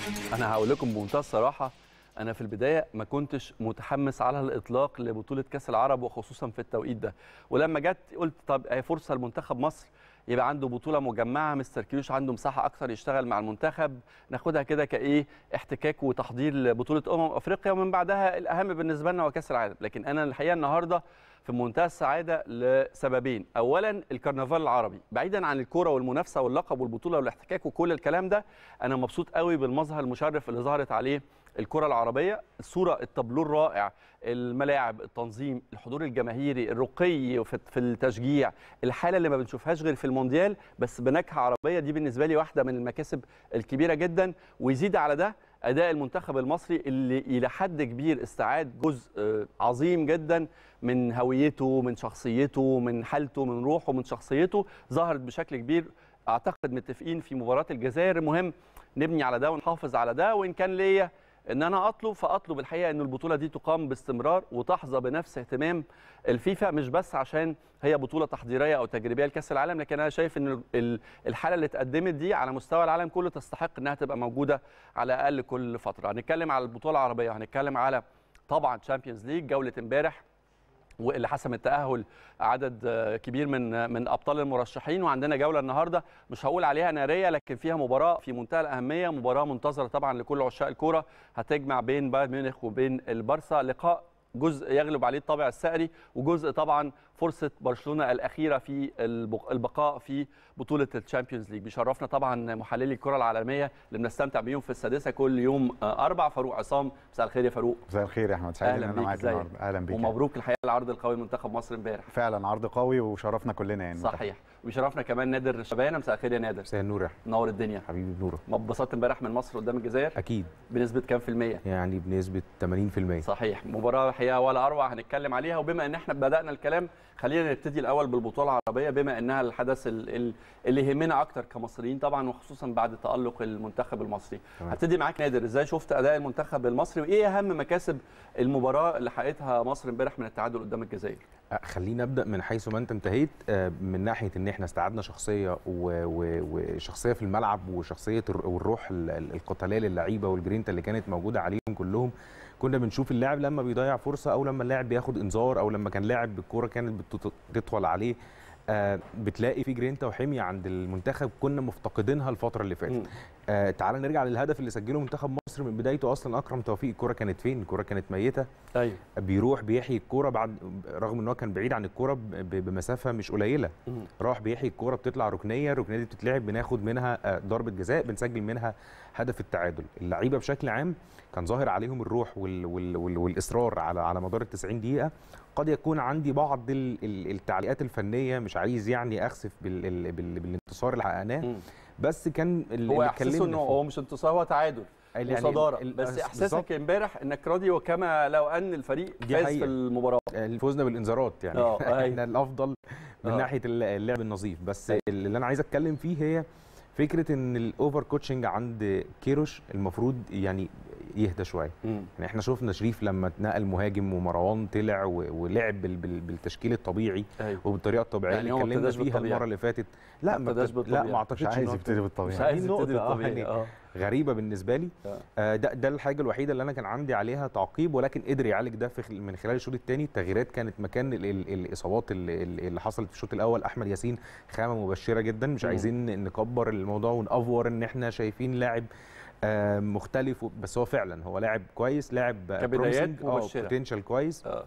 انا هقول لكم بمنتهى الصراحه انا في البدايه ما كنتش متحمس على الاطلاق لبطوله كاس العرب وخصوصا في التوقيت ده ولما جت قلت طب هي فرصه لمنتخب مصر يبقى عنده بطوله مجمعه مستر كيوش عنده مساحه اكثر يشتغل مع المنتخب ناخدها كده كايه احتكاك وتحضير لبطوله امم افريقيا ومن بعدها الاهم بالنسبه لنا هو كاس العالم لكن انا الحقيقه النهارده في منتهى السعاده لسببين اولا الكرنفال العربي بعيدا عن الكوره والمنافسه واللقب والبطوله والاحتكاك وكل الكلام ده انا مبسوط قوي بالمظهر المشرف اللي ظهرت عليه الكره العربيه الصوره التابلو الرائع الملاعب التنظيم الحضور الجماهيري الرقي في في التشجيع الحاله اللي ما بنشوفهاش غير في المونديال بس بنكهه عربيه دي بالنسبه لي واحده من المكاسب الكبيره جدا ويزيد على ده اداء المنتخب المصري اللي الى حد كبير استعاد جزء آه، عظيم جدا من هويته من شخصيته من حالته من روحه من شخصيته ظهرت بشكل كبير اعتقد متفقين في مباراه الجزائر المهم نبني على ده ونحافظ على ده وان كان ليا ان انا اطلب فاطلب الحقيقه ان البطوله دي تقام باستمرار وتحظى بنفس اهتمام الفيفا مش بس عشان هي بطوله تحضيريه او تجريبيه لكاس العالم لكن انا شايف ان ال- الحاله اللي اتقدمت دي على مستوى العالم كله تستحق انها تبقى موجوده على الاقل كل فتره هنتكلم على البطوله العربيه هنتكلم على طبعا تشامبيونز ليج جوله امبارح واللي حسم التاهل عدد آه، كبير من من ابطال المرشحين وعندنا جوله النهارده مش هقول عليها ناريه لكن فيها مباراه في منتهى الاهميه مباراه منتظره طبعا لكل عشاق الكوره هتجمع بين بايرن ميونخ وبين البارسا لقاء جزء يغلب عليه الطابع السعري وجزء طبعا فرصه برشلونه الاخيره في البق- البقاء في بطوله الشامبيونز ليج بيشرفنا طبعا محللي الكره العالميه اللي بنستمتع بيهم في السادسه كل يوم آه، اربع فاروق عصام مساء الخير يا فاروق مساء الخير يا احمد سعيد ان اهلا انا بيك معاك ازيك النهارده اهلا بيك ومبروك الحقيقه العرض القوي لمنتخب مصر امبارح فعلا عرض قوي وشرفنا كلنا يعني صحيح وبيشرفنا كمان نادر شبانه مساء الخير يا نادر مساء النور يا أحمد. منور الدنيا حبيبي نورة ما اتبسطت امبارح من مصر قدام الجزائر اكيد بنسبه كام في الميه يعني بنسبه 80% صحيح مباراه الحقيقه ولا اروع هنتكلم عليها وبما ان احنا بدانا الكلام خلينا نبتدي الاول بالبطوله العربيه بما انها الحدث ال- ال- اللي يهمنا اكتر كمصريين طبعا وخصوصا بعد تالق المنتخب المصري تمام. هبتدي معاك نادر ازاي شفت اداء المنتخب المصري وايه اهم مكاسب المباراه اللي حققتها مصر امبارح من التعادل قدام الجزائر أه، خلينا ابدا من حيث ما انت انتهيت أه، من ناحيه ان احنا استعدنا شخصيه و- و- وشخصيه في الملعب وشخصيه الر- والروح ال- ال- القتاليه للعيبه والجرينتا اللي كانت موجوده عليهم كلهم كنا بنشوف اللاعب لما بيضيع فرصه او لما اللاعب بياخد انذار او لما كان لاعب بالكوره كانت بتط- بتطول عليه آه بتلاقي في جرينتا وحميه عند المنتخب كنا مفتقدينها الفتره اللي فاتت مم. آه تعال نرجع للهدف اللي سجله منتخب مصر من بدايته اصلا اكرم توفيق الكوره كانت فين الكوره كانت ميته ايوه بيروح بيحيي الكوره بعد رغم ان هو كان بعيد عن الكوره ب- ب- بمسافه مش قليله مم. راح بيحيي الكوره بتطلع ركنيه الركنيه دي بتتلعب بناخد منها آه، ضربه جزاء بنسجل منها هدف التعادل اللعيبه بشكل عام كان ظاهر عليهم الروح وال وال وال والاصرار على على مدار ال 90 دقيقه قد يكون عندي بعض ال- ال- التعليقات الفنيه مش عايز يعني اخسف بال ال- بال بالانتصار اللي حققناه مم. بس كان اللي هو اللي احساسه اتكلمنا انه فيه. هو مش انتصار هو تعادل يعني وصداره ال- بس بالظبط. احساسك امبارح انك راضي وكما لو ان الفريق دي فاز حقيقة. في المباراه فوزنا بالانذارات يعني آه، أيوة. احنا الافضل من آه. ناحيه اللعب النظيف بس أيوة. اللي انا عايز اتكلم فيه هي فكره ان الاوفر كوتشنج عند كيروش المفروض يعني يهدى شويه مم. يعني احنا شفنا شريف لما اتنقل مهاجم ومروان طلع و- ولعب بال- بال- بالتشكيل الطبيعي ايوه وبالطريقه الطبيعيه يعني اللي هو ما اتكلمنا ابتداش فيها بالطبيعي. المره اللي فاتت لا ما ما ابتداش ابتد- لا بالطبيعي. ما اعتقدش مش إن عايز هو يبتدي مش بالطبيعي عايز دي يبتدي نقطة، آه، بالطبيعي يعني اه غريبه بالنسبه لي آه. آه، ده ده الحاجه الوحيده اللي انا كان عندي عليها تعقيب ولكن قدر يعالج ده في خل- من خلال الشوط الثاني التغييرات كانت مكان ال ال الاصابات اللي, اللي حصلت في الشوط الاول احمد ياسين خامه مبشره جدا مش مم. عايزين نكبر الموضوع ونافور ان احنا شايفين لاعب آه، مختلف و- بس هو فعلا هو لاعب كويس لاعب كبدايات مبشرة. بوتنشال كويس اه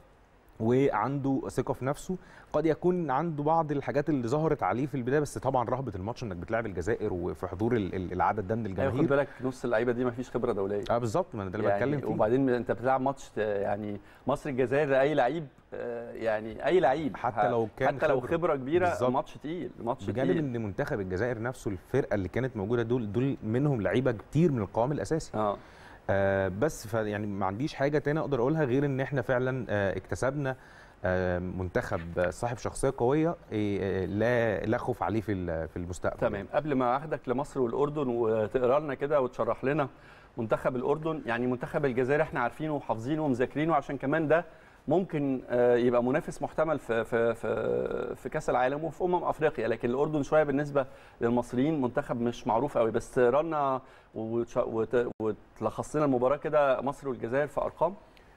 وعنده ثقه في نفسه قد يكون عنده بعض الحاجات اللي ظهرت عليه في البدايه بس طبعا رهبه الماتش انك بتلعب الجزائر وفي حضور ال- ال- العدد ده من ايوه خد الجماهير بالك نص اللعيبه دي ما فيش خبره دوليه اه بالظبط ما انا ده اللي يعني بتكلم فيه وبعدين انت بتلعب ماتش ت- يعني مصر الجزائر اي لعيب آه، يعني اي لعيب حتى ه- لو كان حتى لو خبرة. خبره كبيره بالظبط. ماتش تقيل ماتش بجانب تقيل ان منتخب الجزائر نفسه الفرقه اللي كانت موجوده دول دول منهم لعيبه كتير من القوام الاساسي اه آه بس فيعني ما عنديش حاجه تاني اقدر اقولها غير ان احنا فعلا آه اكتسبنا آه منتخب صاحب شخصيه قويه آه لا لا خوف عليه في ال- في المستقبل تمام قبل ما اخدك لمصر والاردن وتقرا لنا كده وتشرح لنا منتخب الاردن يعني منتخب الجزائر احنا عارفينه وحافظينه ومذاكرينه عشان كمان ده ممكن آه، يبقى منافس محتمل في في في في كاس العالم وفي امم افريقيا لكن الاردن شويه بالنسبه للمصريين منتخب مش معروف قوي بس رنا وتش- وت- وتلخص لنا المباراه كده مصر والجزائر في ارقام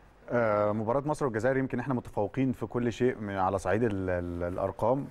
آه، مباراة مصر والجزائر يمكن احنا متفوقين في كل شيء من على صعيد ال ال الارقام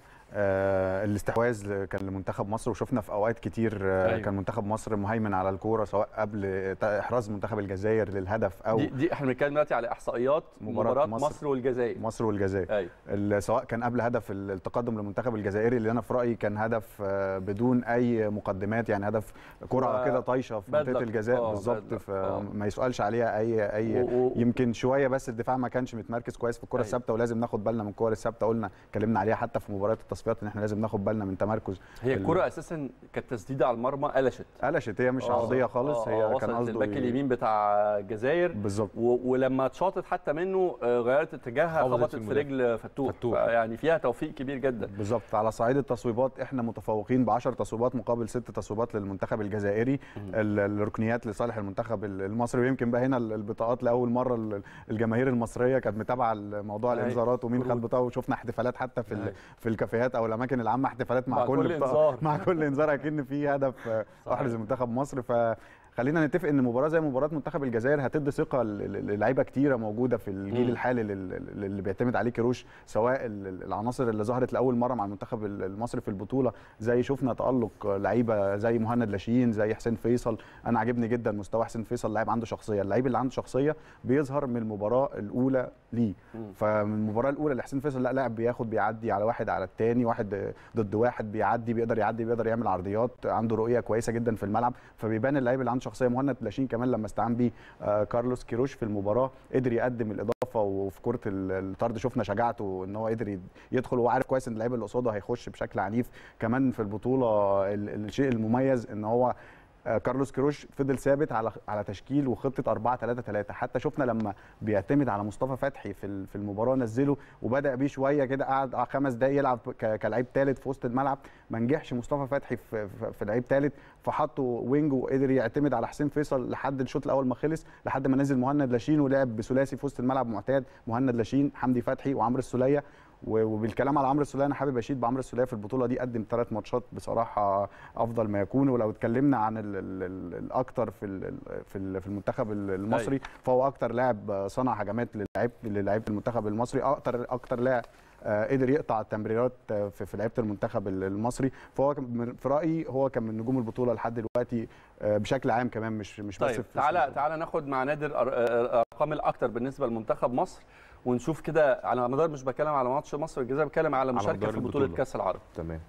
آه، الاستحواذ كان لمنتخب مصر وشفنا في اوقات كتير آه، أيوة. كان منتخب مصر مهيمن على الكوره سواء قبل احراز منتخب الجزائر للهدف او دي, دي احنا بنتكلم دلوقتي على احصائيات مباراة مباراه مصر. مصر, والجزائر مصر والجزائر ايوه ال- سواء كان قبل هدف ال- التقدم للمنتخب الجزائري اللي انا في رايي كان هدف آه، بدون اي مقدمات يعني هدف كره و- كده طايشه في bad منطقه luck. الجزاء آه، بالظبط bad luck. آه. فما يسالش عليها اي اي و- و- يمكن شويه بس الدفاع ما كانش متمركز كويس في الكره أيوة. الثابته ولازم ناخد بالنا من الكور الثابته قلنا اتكلمنا عليها حتى في مباريات التصفيات ان احنا لازم ناخد بالنا من تمركز هي ال- الكره اساسا كانت تسديده على المرمى قلشت قلشت هي مش آه، عرضيه خالص آه، هي آه، كان وصلت قصده للباك ي- اليمين بتاع الجزائر بالظبط و- ولما اتشاطت حتى منه آه، غيرت اتجاهها خبطت خبطت في في المدافع. رجل فتوح فتوح. يعني فيها توفيق كبير جدا بالظبط على صعيد التصويبات احنا متفوقين ب 10 تصويبات مقابل 6 تصويبات للمنتخب الجزائري ال- الركنيات لصالح المنتخب ال- المصري ويمكن بقى هنا ال- البطاقات لاول مره ال- الجماهير المصريه كانت متابعه موضوع أيوة. الانذارات ومين خد كروت. بطاقه وشفنا احتفالات حتى في ال- أيوة. في الكافيهات او الاماكن العامه احتفالات مع, مع كل بطاقة- إنذار. مع كل انذار اكن في هدف آه، صحيح. احرز منتخب مصر ف خلينا نتفق ان مباراه زي مباراه منتخب الجزائر هتدي ثقه ل- ل- للعيبه كتيره موجوده في الجيل مم. الحالي لل- اللي بيعتمد عليه كيروش سواء ال- ال- العناصر اللي ظهرت لاول مره مع المنتخب ال- المصري في البطوله زي شفنا تالق لعيبه زي مهند لاشين زي حسين فيصل انا عاجبني جدا مستوى حسين فيصل لاعب عنده شخصيه اللعيب اللي عنده شخصيه بيظهر من المباراه الاولى ليه مم. فمن المباراه الاولى لحسين فيصل لا لاعب بياخد بيعدي على واحد على الثاني واحد ضد واحد بيعدي بيقدر يعدي بيقدر يعمل عرضيات عنده رؤيه كويسه جدا في الملعب فبيبان اللعيب اللي عنده شخصيه مهند لاشين كمان لما استعان بيه آه، كارلوس كيروش في المباراه قدر يقدم الاضافه وفي كره ال- الطرد شفنا شجاعته ان هو قدر يد- يدخل وهو عارف كويس ان اللعيب اللي قصاده هيخش بشكل عنيف كمان في البطوله ال- الشيء المميز ان هو آه، كارلوس كيروش فضل ثابت على على تشكيل وخطه 4 3 3 حتى شفنا لما بيعتمد على مصطفى فتحي في ال- في المباراه نزله وبدا بيه شويه كده قعد على خمس دقايق يلعب ك- كلاعب ثالث في وسط الملعب ما نجحش مصطفى فتحي في في- في لعيب ثالث فحطه وينج وقدر يعتمد على حسين فيصل لحد الشوط الاول ما خلص لحد ما نزل مهند لاشين ولعب بثلاثي في وسط الملعب معتاد مهند لاشين حمدي فتحي وعمرو السوليه و- وبالكلام على عمرو السوليه انا حابب اشيد بعمرو السوليه في البطوله دي قدم ثلاث ماتشات بصراحه افضل ما يكون ولو اتكلمنا عن ال- ال- ال- الاكتر في ال- في ال- في المنتخب ال- المصري فهو اكتر لاعب صنع هجمات للعيب للعيبه المنتخب المصري اكتر اكتر لاعب آه، قدر يقطع التمريرات آه، في في لعيبه المنتخب ال- المصري فهو كان من- في رايي هو كان من نجوم البطوله لحد دلوقتي آه، بشكل عام كمان مش مش بس طيب في تعالى تعالى ناخد مع نادر أر- الارقام الاكتر بالنسبه لمنتخب مصر ونشوف كده على مدار مش بتكلم على ماتش مصر والجزائر بتكلم على مشاركه مدار في بطوله البطولة. كاس العرب تمام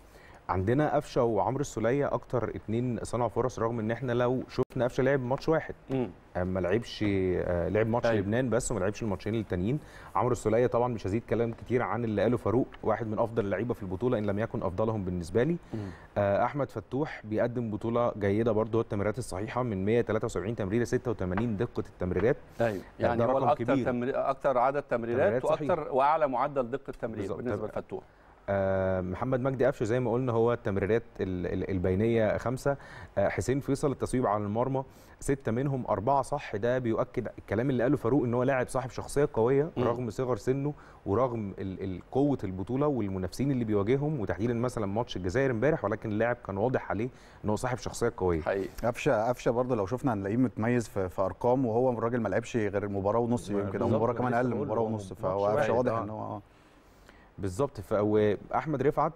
عندنا قفشه وعمرو السوليه اكتر اتنين صنعوا فرص رغم ان احنا لو شفنا قفشه لعب ماتش واحد مم. آه، ما لعبش آه، لعب ماتش أيوة. لبنان بس وما لعبش الماتشين التانيين عمرو السوليه طبعا مش هزيد كلام كتير عن اللي قاله فاروق واحد من افضل اللعيبه في البطوله ان لم يكن افضلهم بالنسبه لي مم. آه، احمد فتوح بيقدم بطوله جيده برضه هو التمريرات الصحيحه من 173 تمريره 86 دقه التمريرات ايوه يعني ده هو رقم الاكثر كبير. تمرير اكثر عدد تمريرات تمريرات صحيح. واكثر واعلى معدل دقه تمرير بالظبط. بالنسبه لفتوح آه، محمد مجدي قفشه زي ما قلنا هو التمريرات ال- ال- البينيه خمسه آه، حسين فيصل التصويب على المرمى سته منهم اربعه صح ده بيؤكد الكلام اللي قاله فاروق ان هو لاعب صاحب شخصيه قويه مم. رغم صغر سنه ورغم ال- ال- قوه البطوله والمنافسين اللي بيواجههم وتحديدا مثلا ماتش الجزائر امبارح ولكن اللاعب كان واضح عليه ان هو صاحب شخصيه قويه حقيقي قفشه قفشه برضه لو شفنا هنلاقيه متميز في, في ارقام وهو الراجل ما لعبش غير مباراه ونص يمكن او بالظبط، مباراه أنا كمان لسه اقل من بقول مباراه هو ونص ماتش فهو واحد، قفشه واضح آه. ان هو آه. بالظبط ف- واحمد رفعت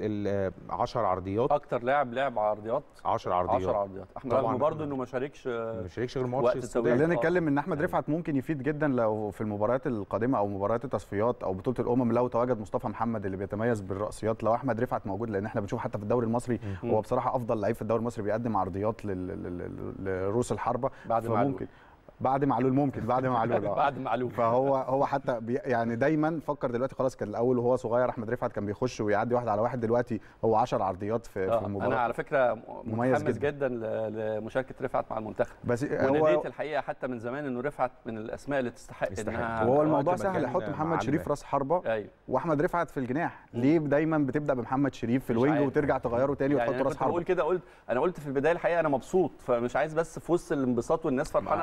10 عرضيات اكتر لاعب لعب عرضيات 10 10 عرضيات عرضيات احنا طبعاً. رغم برضه انه ما شاركش ما شاركش غير وقت ماتش التوقيت. السودان خلينا آه. نتكلم ان احمد رفعت ممكن يفيد جدا لو في المباريات القادمه او مباريات التصفيات او بطوله الامم لو تواجد مصطفى محمد اللي بيتميز بالرأسيات لو احمد رفعت موجود لان احنا بنشوف حتى في الدوري المصري مم. هو بصراحه افضل لعيب في الدوري المصري بيقدم عرضيات لل- لل- لل- لرؤوس الحربه بعد معلول فممكن بعد معلول ممكن بعد معلول آه. بعد معلول فهو هو حتى بي يعني دايما فكر دلوقتي خلاص كان الاول وهو صغير احمد رفعت كان بيخش ويعدي واحد على واحد دلوقتي هو 10 عرضيات في, في آه، المباراه انا على فكره مميز متحمس جداً. جدا ل- لمشاركه رفعت مع المنتخب بس هو وناديت الحقيقه حتى من زمان انه رفعت من الاسماء اللي تستحق يستحق. انها وهو آه، الموضوع تبقى سهل كان حط مع محمد شريف علبة. راس حربه ايوه واحمد رفعت في الجناح ليه دايما بتبدا بمحمد شريف في مش الوينج عارف. وترجع تغيره تاني يعني وتحط انا راس كنت بقول حربه كده قلت انا قلت في البدايه الحقيقه انا مبسوط فمش عايز بس في وسط الانبساط والناس فرحانه مع- بدأ المنتخب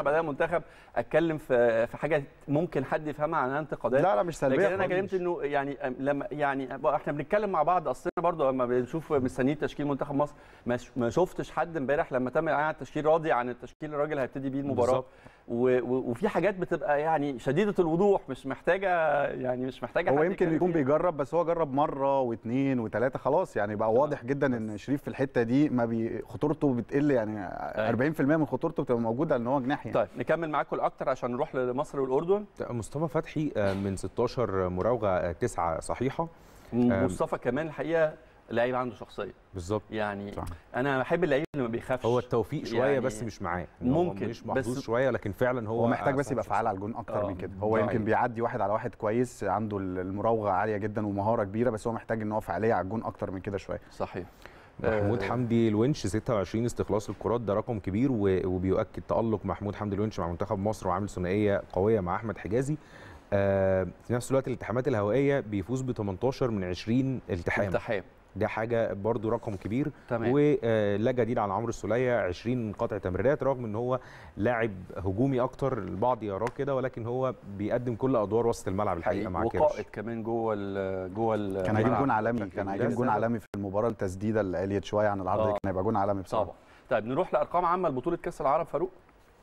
المنتخب اتكلم في في حاجه ممكن حد يفهمها عنها انتقادات لا لا مش سلبيه لكن انا خالص. كلمت انه يعني لما يعني احنا بنتكلم مع بعض اصلنا برضو لما بنشوف مستنيين تشكيل منتخب مصر ما ش- ما شفتش حد امبارح لما تم الاعلان عن التشكيل راضي عن التشكيل الراجل هيبتدي بيه المباراه بالظبط. و- و- وفي حاجات بتبقى يعني شديده الوضوح مش محتاجه يعني مش محتاجه هو حد يمكن يتكلم يكون فيها. بيجرب بس هو جرب مره واثنين وثلاثه خلاص يعني بقى واضح جدا ان شريف في الحته دي ما بي خطورته بتقل يعني 40% من خطورته بتبقى موجوده ان هو جناح يعني طيب نكمل معاكم الاكتر عشان نروح لمصر والاردن مصطفى فتحي آه، من 16 مراوغه آه، تسعه صحيحه مصطفى كمان الحقيقه لعيب عنده شخصيه بالظبط يعني صح. انا بحب اللعيب اللي ما بيخافش هو التوفيق شويه يعني بس مش معاه إن هو ممكن، مش محظوظ بس- شويه لكن فعلا هو هو محتاج بس أحسن يبقى شخصية. فعال على الجون اكتر آه. من كده هو ده يمكن حقيقي. بيعدي واحد على واحد كويس عنده المراوغه عاليه جدا ومهاره كبيره بس هو محتاج ان هو فعاليه على الجون اكتر من كده شويه صحيح محمود آه، حمدي الونش 26 استخلاص الكرات ده رقم كبير و- وبيؤكد تألق محمود حمدي الونش مع منتخب مصر وعامل ثنائيه قويه مع احمد حجازي آه في نفس الوقت الالتحامات الهوائيه بيفوز ب 18 من 20 التحام التحام ده حاجه برضو رقم كبير تمام ولا جديد على عمرو السوليه 20 قطع تمريرات رغم ان هو لاعب هجومي اكتر البعض يراه كده ولكن هو بيقدم كل ادوار وسط الملعب الحقيقه مع كيرش وقائد كمان جوه ال جوه ال كان هيجيب جون عالمي بشكل كان كبير. هيجيب ده جون سبب. عالمي في المباراه التسديده اللي قليت شويه عن العرض آه. كان هيبقى جون عالمي بصراحه طبعا طيب نروح لارقام عامه لبطوله كاس العرب فاروق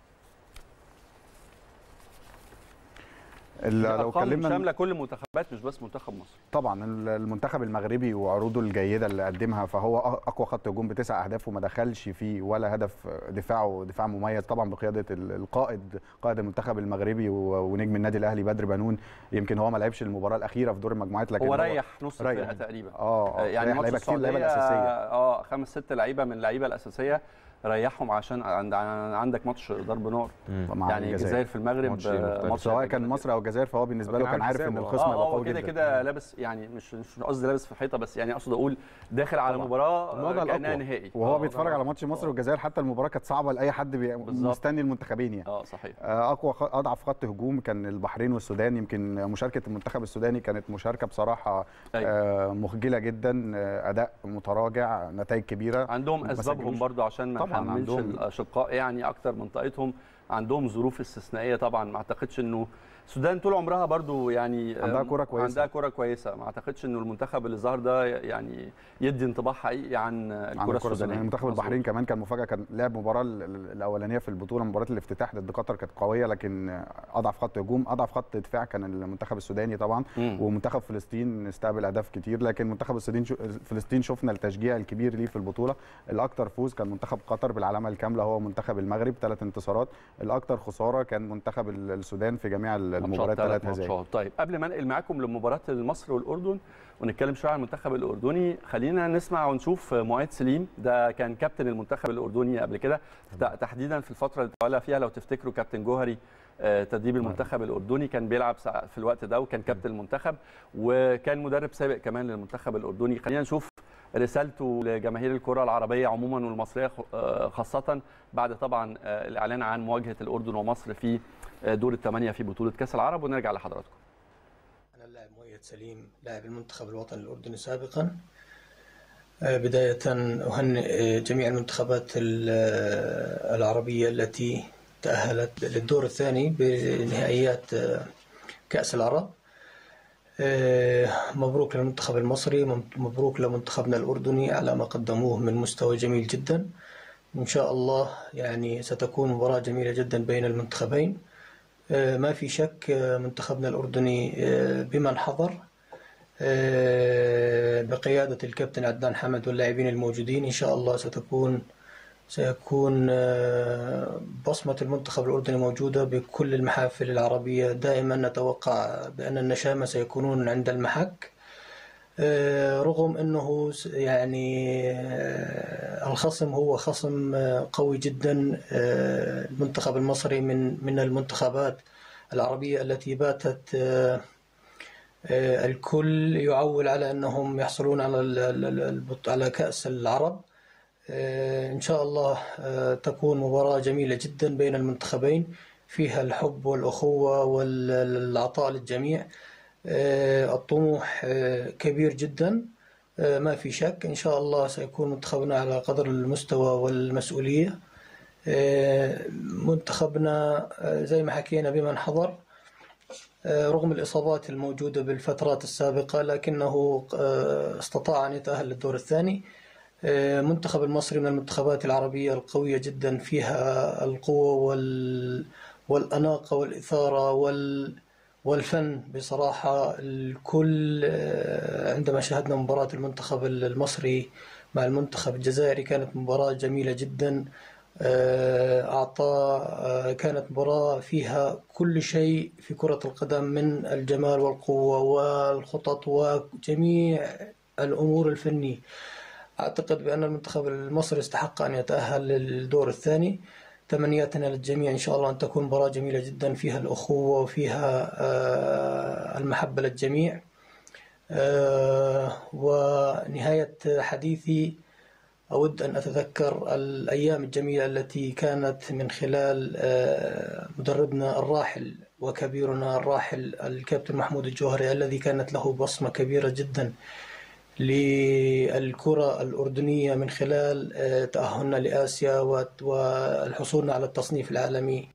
ال- لو ارقام اتكلمنا شامله كل المنتخبات مش بس منتخب مصر طبعا ال- المنتخب المغربي وعروضه الجيده اللي قدمها فهو أ- اقوى خط هجوم بتسع اهداف وما دخلش فيه ولا هدف دفاعه دفاع مميز طبعا بقياده ال- القائد قائد المنتخب المغربي و- ونجم النادي الاهلي بدر بنون يمكن هو ما لعبش المباراه الاخيره في دور المجموعات لكن هو ريح نص ريح. الفرقه تقريبا اه آه، يعني ريح ماتش لعيبه كتير اللعيبه السعوديه الاساسيه اه خمس ست لعيبه من اللعيبه الاساسيه ريحهم عشان عند عندك ماتش ضرب نار مع يعني الجزائر. الجزائر في المغرب ماتشين آه، مختلف. ماتش سواء هيبقى كان جامد مصر او الجزائر فهو بالنسبه كان له كان عامل عارف ان حسابه. الخصم اه هيبقى اه قوي كده جدا كده لابس يعني مش مش قصدي لابس في الحيطه بس يعني اقصد اقول داخل على طبعا. مباراه الوضع كانها الأقوى. نهائي وهو آه، بيتفرج على ماتش مصر والجزائر حتى المباراه كانت صعبه لاي حد بي- بالظبط. مستني المنتخبين يعني اه صحيح آه، اقوى خ- اضعف خط هجوم كان البحرين والسودان يمكن مشاركه المنتخب السوداني كانت مشاركه بصراحه أيوة. آه، مخجله جدا آه، اداء متراجع نتائج كبيره عندهم ما اسبابهم سجلوش. برضو عشان ما طبعاً نحملش عندهم- الاشقاء يعني اكتر من طاقتهم عندهم ظروف استثنائيه طبعا ما اعتقدش انه السودان طول عمرها برضو يعني عندها آه، كرة كويسة. عندها كره كويسه ما اعتقدش انه المنتخب اللي ظهر ده يعني يدي انطباع حقيقي عن عن الكره الكره السودانيه السودانيه منتخب مظبوط. البحرين كمان كان مفاجاه كان لعب مباراه ال- ال- الاولانيه في البطوله مباراه الافتتاح ضد قطر كانت قويه لكن آه، اضعف خط هجوم اضعف خط دفاع كان المنتخب السوداني طبعا مم. ومنتخب فلسطين استقبل اهداف كتير لكن منتخب السودان شو فلسطين شفنا التشجيع الكبير ليه في البطوله الاكثر فوز كان منتخب قطر بالعلامه الكامله هو منتخب المغرب ثلاث انتصارات الاكثر خساره كان منتخب ال- السودان في جميع المباريات ثلاث هزائم ماتشات طيب قبل ما انقل معاكم لمباراه مصر والاردن ونتكلم شويه عن المنتخب الاردني خلينا نسمع ونشوف معاذ سليم ده كان كابتن المنتخب الاردني قبل كده تحديدا في الفتره اللي تولى فيها لو تفتكروا كابتن جوهري آه، تدريب المنتخب الاردني كان بيلعب سا- في الوقت ده وكان كابتن المنتخب وكان مدرب سابق كمان للمنتخب الاردني خلينا نشوف رسالته لجماهير الكره العربيه عموما والمصريه خ- آه، خاصه بعد طبعا آه، الاعلان عن مواجهه الاردن ومصر في آه، دور الثمانيه في بطوله كاس العرب ونرجع لحضراتكم أنا اللاعب مؤيد سليم لاعب المنتخب الوطني الأردني سابقا آه، بداية أهنئ آه، جميع المنتخبات ال- آه، العربية التي تأهلت للدور الثاني بنهائيات آه، كأس العرب آه، مبروك للمنتخب المصري مم- مبروك لمنتخبنا الأردني على ما قدموه من مستوى جميل جدا إن شاء الله يعني ستكون مباراة جميلة جدا بين المنتخبين آه، ما في شك آه، منتخبنا الأردني آه، بمن حضر آه، بقيادة الكابتن عدنان حمد واللاعبين الموجودين إن شاء الله ستكون سيكون آه، بصمة المنتخب الأردني موجودة بكل المحافل العربية دائما نتوقع بأن النشامة سيكونون عند المحك آه، رغم أنه س- يعني آه، الخصم هو خصم آه، قوي جدا آه، المنتخب المصري من من المنتخبات العربية التي باتت آه، آه، الكل يعول على أنهم يحصلون على ال- ال- ال- البط- على كأس العرب آه، إن شاء الله آه، تكون مباراة جميلة جدا بين المنتخبين فيها الحب والأخوة والعطاء للجميع آه، الطموح آه، كبير جدا آه، ما في شك إن شاء الله سيكون منتخبنا على قدر المستوى والمسؤولية منتخبنا زي ما حكينا بمن حضر رغم الإصابات الموجودة بالفترات السابقة لكنه استطاع أن يتأهل للدور الثاني منتخب المصري من المنتخبات العربية القوية جدا فيها القوة وال والأناقة والإثارة وال والفن بصراحة الكل عندما شاهدنا مباراة المنتخب المصري مع المنتخب الجزائري كانت مباراة جميلة جدا أعطى كانت مباراة فيها كل شيء في كرة القدم من الجمال والقوة والخطط وجميع الأمور الفنية أعتقد بأن المنتخب المصري استحق أن يتأهل للدور الثاني تمنياتنا للجميع إن شاء الله أن تكون مباراة جميلة جدا فيها الأخوة وفيها المحبة للجميع ونهاية حديثي أود أن أتذكر الأيام الجميلة التي كانت من خلال مدربنا الراحل وكبيرنا الراحل الكابتن محمود الجوهري الذي كانت له بصمة كبيرة جدا للكرة الأردنية من خلال تأهلنا لآسيا والحصول على التصنيف العالمي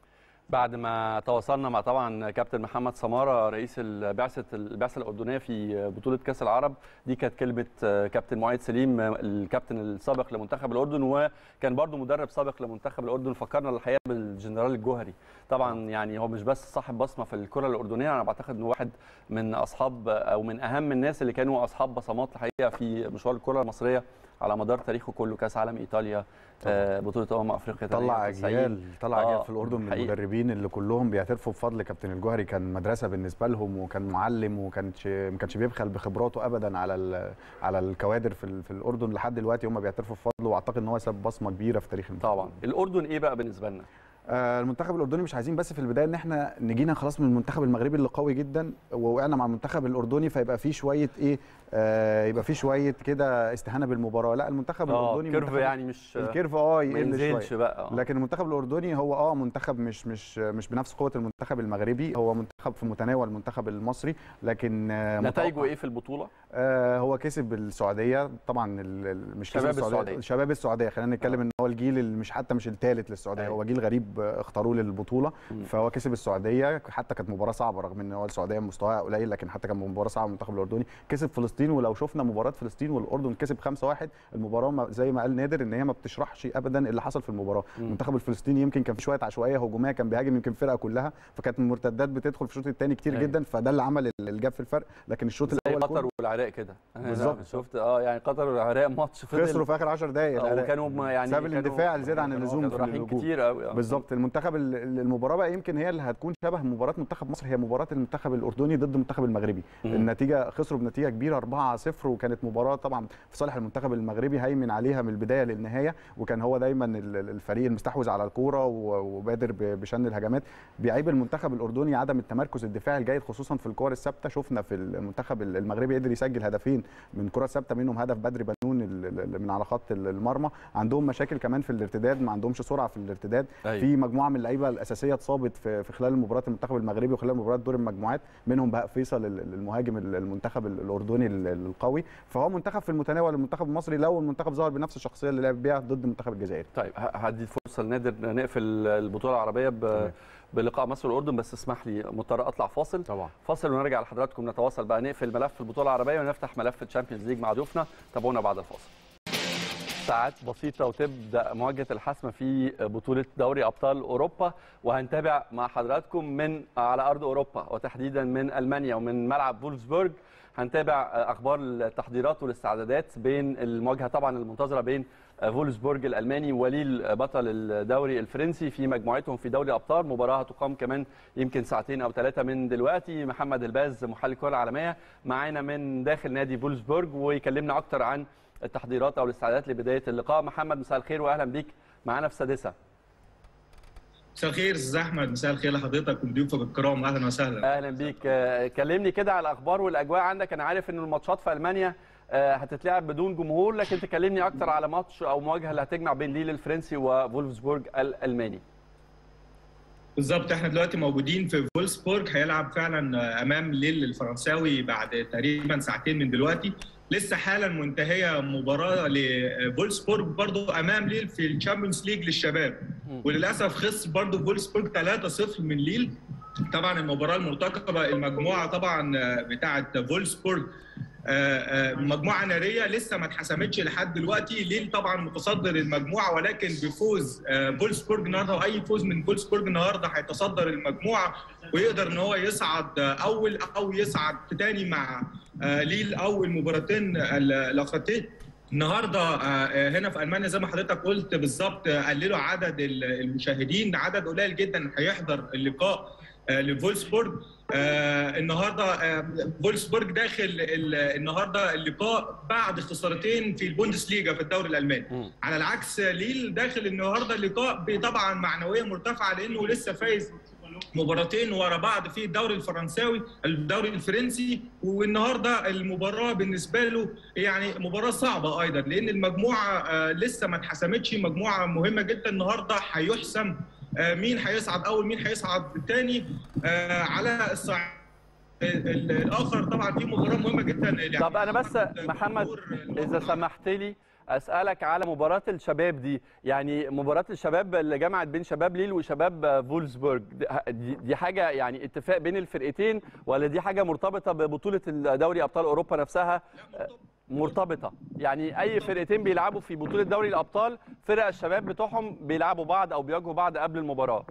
بعد ما تواصلنا مع طبعا كابتن محمد سماره رئيس البعثه البعثه الاردنيه في بطوله كاس العرب دي كانت كلمه كابتن معيد سليم الكابتن السابق لمنتخب الاردن وكان برضو مدرب سابق لمنتخب الاردن فكرنا الحقيقه بالجنرال الجوهري طبعا يعني هو مش بس صاحب بصمه في الكره الاردنيه انا بعتقد انه واحد من اصحاب او من اهم الناس اللي كانوا اصحاب بصمات الحقيقه في مشوار الكره المصريه على مدار تاريخه كله كاس عالم ايطاليا آه بطوله امم افريقيا طلع اجيال طلع اجيال في الاردن من المدربين اللي كلهم بيعترفوا بفضل كابتن الجوهري كان مدرسه بالنسبه لهم وكان معلم وكانش ما كانش بيبخل بخبراته ابدا على على الكوادر في, في الاردن لحد دلوقتي هم بيعترفوا بفضله واعتقد ان هو ساب بصمه كبيره في تاريخ المنتخب طبعا الاردن ايه بقى بالنسبه لنا آه المنتخب الاردني مش عايزين بس في البدايه ان احنا نجينا خلاص من المنتخب المغربي اللي قوي جدا ووقعنا مع المنتخب الاردني فيبقى فيه شويه ايه آه يبقى فيه شويه كده استهانه بالمباراه لا المنتخب الاردني الكيرف يعني مش الكيرف اه يقل شويه بقى آه. لكن المنتخب الاردني هو اه منتخب مش مش مش بنفس قوه المنتخب المغربي هو منتخب في متناول المنتخب المصري لكن آه نتائجه ايه في البطوله آه هو كسب السعوديه طبعا مش شباب السعوديه, السعودية. شباب السعوديه خلينا نتكلم آه. ان هو الجيل اللي مش حتى مش الثالث للسعوديه أي. هو جيل غريب اختاروه للبطوله فهو كسب السعوديه حتى كانت مباراه صعبه رغم ان هو السعوديه مستواها قليل لكن حتى كان مباراه صعبه المنتخب الاردني كسب فلسطين ولو شفنا مباراه فلسطين والاردن كسب 5-1 المباراه زي ما قال نادر ان هي ما بتشرحش ابدا اللي حصل في المباراه المنتخب الفلسطيني يمكن كان في شويه عشوائيه هجوميه كان بيهاجم يمكن الفرقه كلها فكانت المرتدات بتدخل في الشوط الثاني كتير أي. جدا فده اللي عمل الجاب في الفرق لكن الشوط الاول قطر والعراق كده بالظبط شفت اه يعني قطر والعراق ماتش خسروا في اخر 10 دقائق وكانوا يعني بسبب الاندفاع الزياده عن اللزوم في الهجوم كتير قوي بالظبط المنتخب المباراه بقى يمكن هي اللي هتكون شبه مباراه منتخب مصر هي مباراه المنتخب الاردني ضد المنتخب المغربي مم. النتيجه خسروا بنتيجه كبيره 4-0 وكانت مباراه طبعا في صالح المنتخب المغربي هيمن عليها من البدايه للنهايه وكان هو دايما الفريق المستحوذ على الكوره وبادر بشن الهجمات بيعيب المنتخب الاردني عدم التمركز الدفاعي الجيد خصوصا في الكور الثابته شفنا في المنتخب المغربي قدر يسجل هدفين من كرات ثابته منهم هدف بدري بنون من على خط المرمى عندهم مشاكل كمان في الارتداد ما عندهمش سرعه في الارتداد أيوة. في مجموعه من اللعيبه الاساسيه اتصابت في, في خلال مباراه المنتخب المغربي وخلال مباراه دور المجموعات منهم بقى فيصل المهاجم المنتخب الاردني القوي فهو منتخب في المتناول المنتخب المصري لو المنتخب ظهر بنفس الشخصيه اللي لعب بيها ضد المنتخب الجزائري طيب هدي فرصه لنادر نقفل البطوله العربيه ب... بلقاء مصر والاردن بس اسمح لي مضطر اطلع فاصل طبعا فاصل ونرجع لحضراتكم نتواصل بقى نقفل ملف البطوله العربيه ونفتح ملف الشامبيونز ليج مع ضيوفنا تابعونا بعد الفاصل ساعات بسيطة وتبدأ مواجهة الحسم في بطولة دوري أبطال أوروبا وهنتابع مع حضراتكم من على أرض أوروبا وتحديدا من ألمانيا ومن ملعب فولسبورج هنتابع أخبار التحضيرات والاستعدادات بين المواجهة طبعا المنتظرة بين فولسبورج الألماني وليل بطل الدوري الفرنسي في مجموعتهم في دوري الأبطال مباراة هتقام كمان يمكن ساعتين أو ثلاثة من دلوقتي محمد الباز محلل الكرة العالمية معانا من داخل نادي فولسبورج ويكلمنا أكتر عن التحضيرات او الاستعدادات لبدايه اللقاء محمد مساء الخير واهلا بيك معانا في سادسه مساء الخير استاذ احمد مساء الخير لحضرتك وضيوفك الكرام اهلا وسهلا اهلا بيك كلمني كده على الاخبار والاجواء عندك انا عارف ان الماتشات في المانيا هتتلعب بدون جمهور لكن تكلمني اكتر على ماتش او مواجهه اللي هتجمع بين ليل الفرنسي وفولفسبورج الالماني بالظبط احنا دلوقتي موجودين في فولسبورج هيلعب فعلا امام ليل الفرنساوي بعد تقريبا ساعتين من دلوقتي لسه حالا منتهيه مباراه لفولسبورج برضو امام ليل في الشامبيونز ليج للشباب وللاسف خسر برضو فولسبورج 3-0 من ليل طبعا المباراه المرتقبه المجموعه طبعا بتاعه فولسبورج مجموعه ناريه لسه ما اتحسمتش لحد دلوقتي ليل طبعا متصدر المجموعه ولكن بفوز فولسبورج النهارده واي فوز من فولسبورج النهارده هيتصدر المجموعه ويقدر ان هو يصعد اول او يصعد تاني مع ليل او المباراتين الاخرتين النهارده هنا في المانيا زي ما حضرتك قلت بالظبط قللوا عدد المشاهدين عدد قليل جدا هيحضر اللقاء لفولسبورج آه النهارده آه فولسبورج داخل النهارده اللقاء بعد خسارتين في البوندسليجا في الدوري الالماني م. على العكس ليل داخل النهارده اللقاء طبعا معنويه مرتفعه لانه لسه فايز مباراتين ورا بعض في الدوري الفرنساوي الدوري الفرنسي والنهارده المباراه بالنسبه له يعني مباراه صعبه ايضا لان المجموعه آه لسه ما اتحسمتش مجموعه مهمه جدا النهارده هيحسم مين هيصعد اول مين هيصعد ثاني على الصعيد الاخر طبعا في مباراه مهمه جدا طب انا بس محمد اذا سمحت لي اسالك على مباراه الشباب دي يعني مباراه الشباب اللي جمعت بين شباب ليل وشباب فولسبورج دي حاجه يعني اتفاق بين الفرقتين ولا دي حاجه مرتبطه ببطوله دوري ابطال اوروبا نفسها مرتبطه يعني اي فرقتين بيلعبوا في بطوله دوري الابطال فرق الشباب بتوعهم بيلعبوا بعض او بيواجهوا بعض قبل المباراه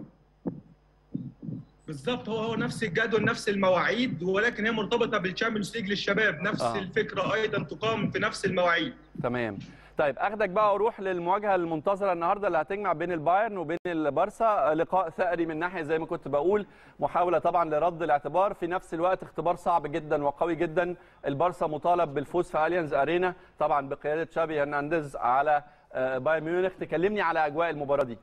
بالظبط هو هو نفس الجدول نفس المواعيد ولكن هي مرتبطه بالشامبيونز ليج للشباب نفس آه. الفكره ايضا تقام في نفس المواعيد تمام طيب اخدك بقى واروح للمواجهه المنتظره النهارده اللي هتجمع بين البايرن وبين البارسا لقاء ثأري من ناحيه زي ما كنت بقول محاوله طبعا لرد الاعتبار في نفس الوقت اختبار صعب جدا وقوي جدا البارسا مطالب بالفوز في اليانز ارينا طبعا بقياده تشافي هرنانديز على بايرن ميونخ تكلمني على اجواء المباراه دي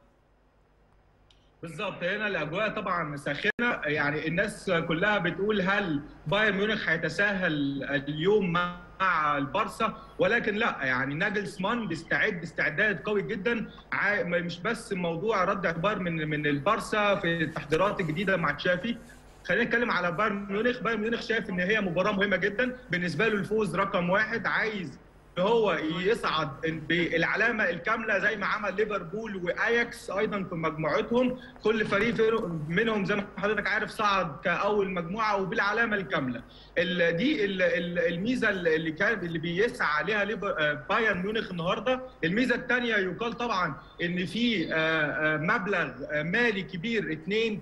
بالظبط هنا الاجواء طبعا ساخنه يعني الناس كلها بتقول هل بايرن ميونخ هيتساهل اليوم مع البارسا ولكن لا يعني ناجلسمان بيستعد استعداد قوي جدا مش بس موضوع رد اعتبار من من البارسا في التحضيرات الجديده مع تشافي خلينا نتكلم على بايرن ميونخ بايرن ميونخ شايف ان هي مباراه مهمه جدا بالنسبه له الفوز رقم واحد عايز ان هو يصعد بالعلامه الكامله زي ما عمل ليفربول واياكس ايضا في مجموعتهم كل فريق منهم زي ما حضرتك عارف صعد كاول مجموعه وبالعلامه الكامله دي الميزه اللي كان اللي بيسعى عليها بايرن ميونخ النهارده الميزه الثانيه يقال طبعا ان في مبلغ مالي كبير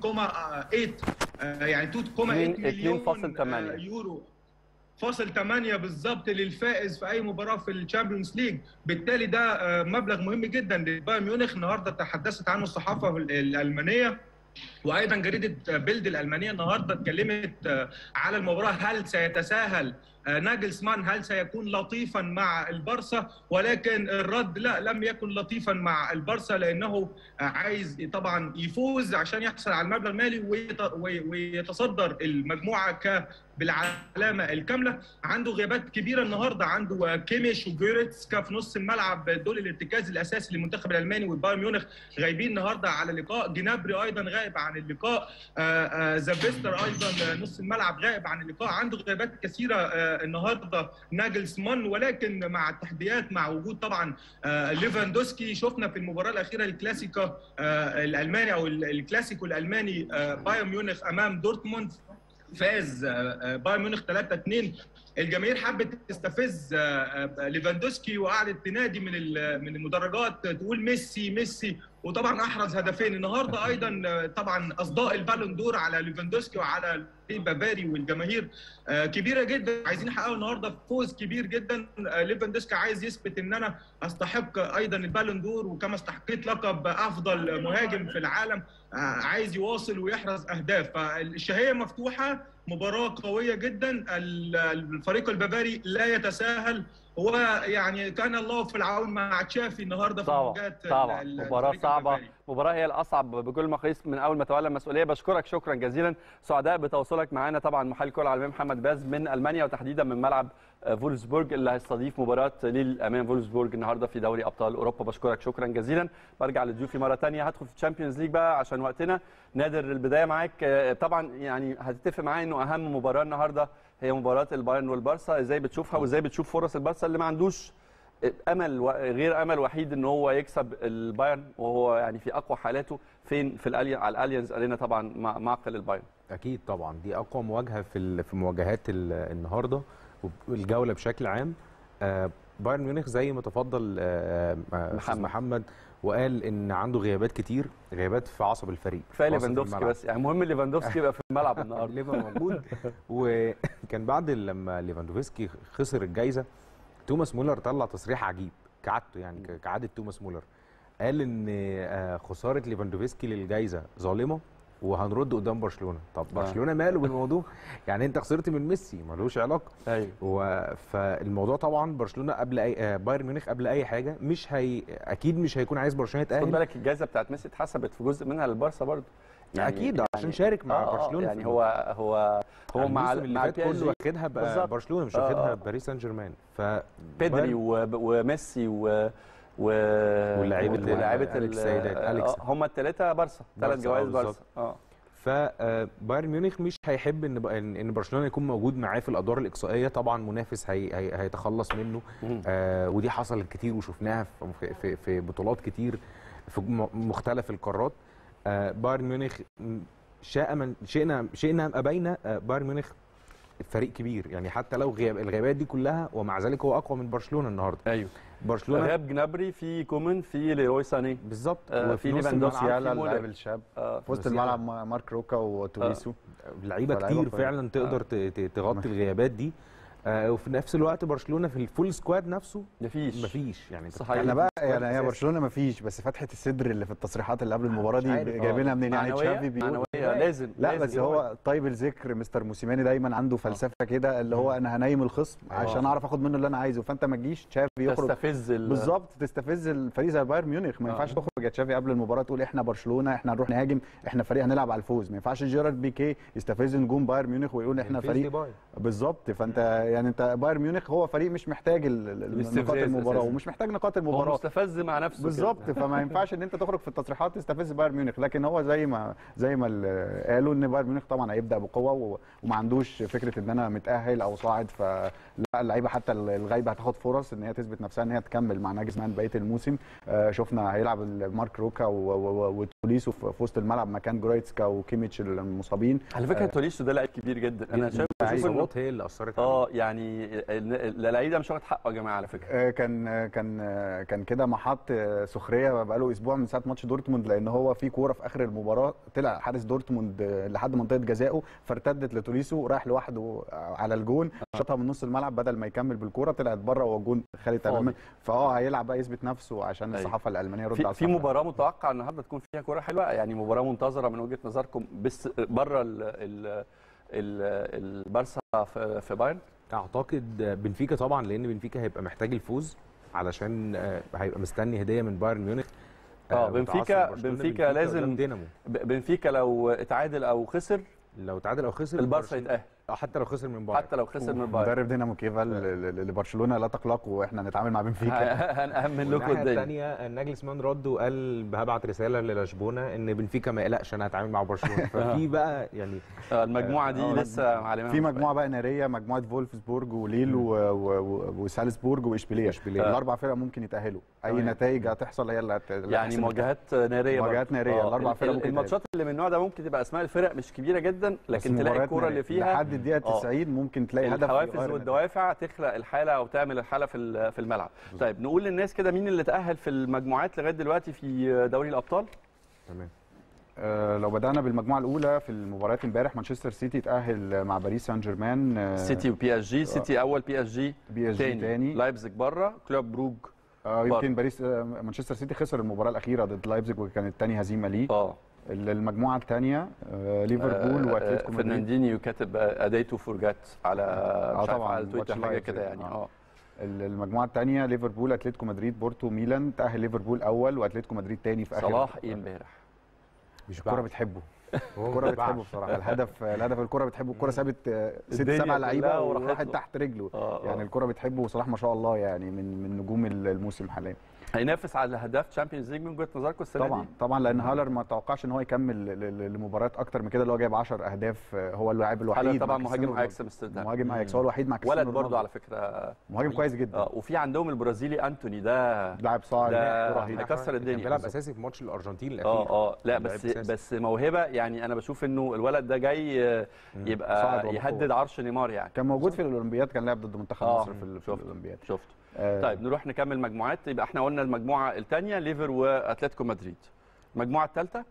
2.8 يعني 2.8 مليون يورو فاصل 8 بالظبط للفائز في اي مباراه في الشامبيونز ليج بالتالي ده مبلغ مهم جدا لبايرن ميونخ النهارده تحدثت عنه الصحافه الالمانيه وايضا جريده بيلد الالمانيه النهارده اتكلمت على المباراه هل سيتساهل ناجلسمان هل سيكون لطيفا مع البارسا ولكن الرد لا لم يكن لطيفا مع البارسا لانه عايز طبعا يفوز عشان يحصل على المبلغ المالي ويتصدر المجموعه ك بالعلامه الكامله عنده غيابات كبيره النهارده عنده كيميش وجيرتسكا في نص الملعب دول الارتكاز الاساسي للمنتخب الالماني وبايرن ميونخ غايبين النهارده على اللقاء جنابري ايضا غائب عن اللقاء زابيستر ايضا نص الملعب غائب عن اللقاء عنده غيابات كثيره النهارده ناجلسمان ولكن مع التحديات مع وجود طبعا ليفاندوسكي شفنا في المباراه الاخيره الكلاسيكا الالماني او الكلاسيكو الالماني بايرن ميونخ امام دورتموند فاز بايرن ميونخ 3 2 الجماهير حبت تستفز ليفاندوسكي وقعدت تنادي من من المدرجات تقول ميسي ميسي وطبعا احرز هدفين النهارده ايضا طبعا اصداء البالون دور على ليفاندوسكي وعلى بافاري والجماهير كبيره جدا عايزين يحققوا النهارده فوز كبير جدا ليفاندوسكي عايز يثبت ان انا استحق ايضا البالون دور وكما استحقيت لقب افضل مهاجم في العالم عايز يواصل ويحرز اهداف فالشهيه مفتوحه مباراه قويه جدا الفريق البافاري لا يتساهل هو يعني كان الله في العون مع تشافي النهارده في طبعا طبعا مباراه صعبه مباراه هي الاصعب بكل مقاييس من اول ما تولى المسؤوليه بشكرك شكرا جزيلا سعداء بتواصلك معانا طبعا محلل الكره العالميه محمد باز من المانيا وتحديدا من ملعب آه، فولسبورج اللي هيستضيف مباراه ليل امام فولسبورج النهارده في دوري ابطال اوروبا بشكرك شكرا جزيلا برجع لضيوفي مره ثانيه هدخل في الشامبيونز ليج بقى عشان وقتنا نادر البدايه معاك آه، طبعا يعني هتتفق معايا انه اهم مباراه النهارده هي مباراه البايرن والبارسا ازاي بتشوفها وازاي بتشوف فرص البارسا اللي ما عندوش امل و- غير امل وحيد ان هو يكسب البايرن وهو يعني في اقوى حالاته فين في الاليا على الاليانز ارينا طبعا مع معقل البايرن اكيد طبعا دي اقوى مواجهه في ال- في مواجهات ال- النهارده والجوله بشكل عام آه، بايرن ميونخ زي ما تفضل آه، آه، أستاذ محمد. محمد وقال ان عنده غيابات كتير غيابات في عصب الفريق كفايه في وسط ليفاندوفسكي الملعب. بس يعني مهم ليفاندوفسكي يبقى في الملعب النهارده ليفا موجود وكان بعد لما ليفاندوفسكي خسر الجائزه توماس مولر طلع تصريح عجيب كعادته يعني ك- كعاده توماس مولر قال ان آه، خساره ليفاندوفسكي للجائزه ظالمه وهنرد قدام برشلونه طب آه. برشلونه ماله بالموضوع يعني انت خسرت من ميسي ملوش علاقه ايوه و... فالموضوع طبعا برشلونه قبل اي آه، بايرن ميونخ قبل اي حاجه مش هي اكيد مش هيكون عايز برشلونه خد يتاهل بالك الجائزه بتاعت ميسي اتحسبت في جزء منها للبارسا برضه اكيد عشان شارك مع آه، آه، برشلونه يعني في هو هو هو مع الموسم اللي مع فات بي اس كله جي واخدها ب- بالظبط. برشلونه مش آه، واخدها آه. باريس سان جيرمان ف بيدري بايرن- و- وميسي و و واللعيبة ال- ولاعيبه أليكس سيدات، أليكس. هم الثلاثه بارسا ثلاث بارسا، جوائز آه، بارسا بالظبط. اه فبايرن ميونخ مش هيحب ان ب- ان إن برشلونه يكون موجود معاه في الادوار الاقصائيه طبعا منافس هي هي هيتخلص منه مم. آه ودي حصلت كتير وشفناها في في, في بطولات كتير في م- مختلف القارات آه بايرن ميونخ م- شاء من شئنا شئنا ام ابينا آه بايرن ميونخ فريق كبير يعني حتى لو غياب الغيابات دي كلها ومع ذلك هو اقوى من برشلونه النهارده ايوه برشلونه غياب جنابري في كومن في ليروي ساني بالظبط آه، وفي في نص ليفاندوفسكي. الملعب موسيالا مولر. اللاعب الشاب آه. في وسط موسيالا. الملعب ما- مارك روكا وتوريسو لعيبه فلعيبة كتير كويسة. فعلا تقدر ت- ت- تغطي الغيابات دي آه وفي نفس الوقت برشلونه في الفول سكواد نفسه مفيش مفيش يعني انت صحيح. بتتكلم احنا بقى في سكواد يعني هي أساسي. برشلونه ما فيش بس فتحه الصدر اللي في التصريحات اللي قبل المباراه مش دي عارف، آه. جايبينها منين يعني معنوية تشافي بيقول معنوية لازم لا لازم بس هو طيب الذكر مستر موسيماني دايما عنده فلسفه كده اللي هو انا هنيم الخصم عشان اعرف اخد منه اللي انا عايزه فانت ما تجيش تشافي يخرج تستفز ال- بالظبط تستفز الفريق زي بايرن ميونخ ما آه. ينفعش تخرج يا تشافي قبل المباراه تقول احنا برشلونه احنا هنروح نهاجم احنا فريق هنلعب على الفوز ما ينفعش جيرارد بيكي يستفز نجوم بايرن ميونخ ويقول احنا ينفذ فريق ديباي. بالظبط فانت يعني انت بايرن ميونخ هو فريق مش محتاج ال- ال- الاستفزاز نقاط المباراه أساساً. ومش محتاج نقاط هو المباراه مستفز مع نفسه كده. بالظبط فما ينفعش ان انت تخرج في التصريحات تستفز بايرن ميونخ لكن هو زي ما زي ما ال- قالوا ان بايرن ميونخ طبعا هيبدا بقوه و- وما عندوش فكره ان انا متاهل او صاعد فلا اللعيبه حتى الغايبه هتاخد فرص ان هي تثبت نفسها ان هي تكمل مع ناجزمان بقيه الموسم آه، شفنا هيلعب مارك روكا و- و- وتوليسو في في وسط الملعب مكان جرويتسكا وكيميتش المصابين على فكره توليسو ده لعيب كبير جدا انا شايف بشوف انه الإصابات هي اللي اثرت عليه اه يعني ال- اللعيب ده مش واخد حقه يا جماعه على فكره آه، كان آه، كان آه، كان كده محط آه، سخريه بقاله اسبوع من ساعه ماتش دورتموند لان هو في كوره في اخر المباراه طلع حارس دورتموند آه، لحد منطقه جزائه فارتدت لتوليسو راح لوحده آه، على الجون شاطها من نص الملعب بدل ما يكمل بالكوره طلعت بره وهو الجون خالي تماما فاه هيلعب بقى يثبت نفسه عشان أيوة. الصحافه الالمانيه يرد في, على في الصحافة. مباراه متوقع النهارده تكون فيها كوره حلوه يعني مباراه منتظره من وجهه نظركم بس بره ال ال ال البارسا في, في بايرن اعتقد بنفيكا طبعا لان بنفيكا هيبقى محتاج الفوز علشان آه، هيبقى مستني هديه من بايرن ميونخ آه، وتعثر بنفيكا- برشلونة. بنفيكا لازم- قدام دينامو ب- بنفيكا لو اتعادل او خسر لو تعادل او خسر البارسا برشلونة- يتاهل اه حتى لو خسر من بايرن حتى لو خسر من بايرن مدرب دينامو كيفا ل- ل- لبرشلونه لا تقلقوا واحنا نتعامل مع بنفيكا هنأمن لكم الناحيه الدنيا الثانيه ناجلسمان رد وقال هبعت رساله للشبونه ان بنفيكا ما يقلقش انا هتعامل مع برشلونه ففي بقى يعني آه، المجموعه دي آه، لسه معلمه في مجموعه بقى ناريه مجموعه فولفسبورج وليل و- و- و- وسالزبورج واشبيليه وإشبيلية. الاربع فرق ممكن يتاهلوا اي تمام. نتائج هتحصل هي اللي هت... اللي يعني هتحسم مواجهات ناريه مواجهات برضه. نارية، آه، الأربع ال- فرق ال- ممكن الماتشات اللي من النوع ده ممكن تبقى اسماء الفرق مش كبيره جدا بس لكن تلاقي مباريات الكوره اللي نارية. فيها لحد الدقيقه آه. 90 ممكن تلاقي هدف الحوافز يغير النتيجة. والدوافع تخلق الحاله او تعمل الحاله في ال- في الملعب طيب نقول للناس كده مين اللي تاهل في المجموعات لغايه دلوقتي في دوري الابطال تمام آه، لو بدانا بالمجموعه الاولى في المباريات امبارح مانشستر سيتي تاهل مع باريس سان جيرمان آه، سيتي وبي اس جي سيتي اول بي اس جي بي اس جي تاني تاني لايبزيج بره كلوب بروج آه، بره. يمكن باريس آه، مانشستر سيتي خسر المباراه الاخيره ضد لايبزيج وكانت تاني هزيمه ليه اه المجموعه الثانيه ليفربول آه، واتلتيكو مدريد فرناندينيو كاتب اديتو فورجات على مش عارف طبعاً، على تويتر واتش حاجه لايف كده زي- يعني آه. اه ال- المجموعه الثانيه ليفربول اتلتيكو مدريد بورتو ميلان تاهل ليفربول اول واتلتيكو مدريد ثاني في اخر صلاح ايه امبارح مش الكوره بعد. بتحبه هو الكوره ما بتحبه باعش. بصراحه الهدف الهدف الكوره بتحبه الكوره سابت آه، ست الدنيا سبع كلها لعيبه وراحت وراحت له. تحت رجله آه، آه. يعني الكوره بتحبه وصلاح ما شاء الله يعني من من نجوم الموسم حاليا هينافس على هداف تشامبيونز ليج من وجهه نظركم السنه طبعا دي طبعا لان هالر ما توقعش ان هو يكمل ل- ل- لمباريات اكتر من كده اللي هو جايب 10 اهداف آه، هو اللاعب الوحيد هلا طبعا مع مهاجم كريستيانو اياكس امستردام مهاجم اياكس هو الوحيد مع كريستيانو ولد برضه رونالدو. على فكره مهاجم كويس جدا اه وفي عندهم البرازيلي انتوني ده لاعب صاعد ده كرة رهيب. هيكسر كان الدنيا بيلعب بالظبط. اساسي في ماتش الارجنتين الاخير اه اه لا كان بس لعيب أساسي. بس موهبه يعني انا بشوف انه الولد ده جاي آه، صاعد يبقى وبقوة. يهدد عرش نيمار يعني كان موجود في الاولمبياد كان لعب ضد منتخب آه، مصر في, ال- في شفته. الاولمبياد شفت آه، طيب نروح نكمل مجموعات يبقى احنا قلنا المجموعه الثانيه ليفر واتلتيكو مدريد المجموعه الثالثه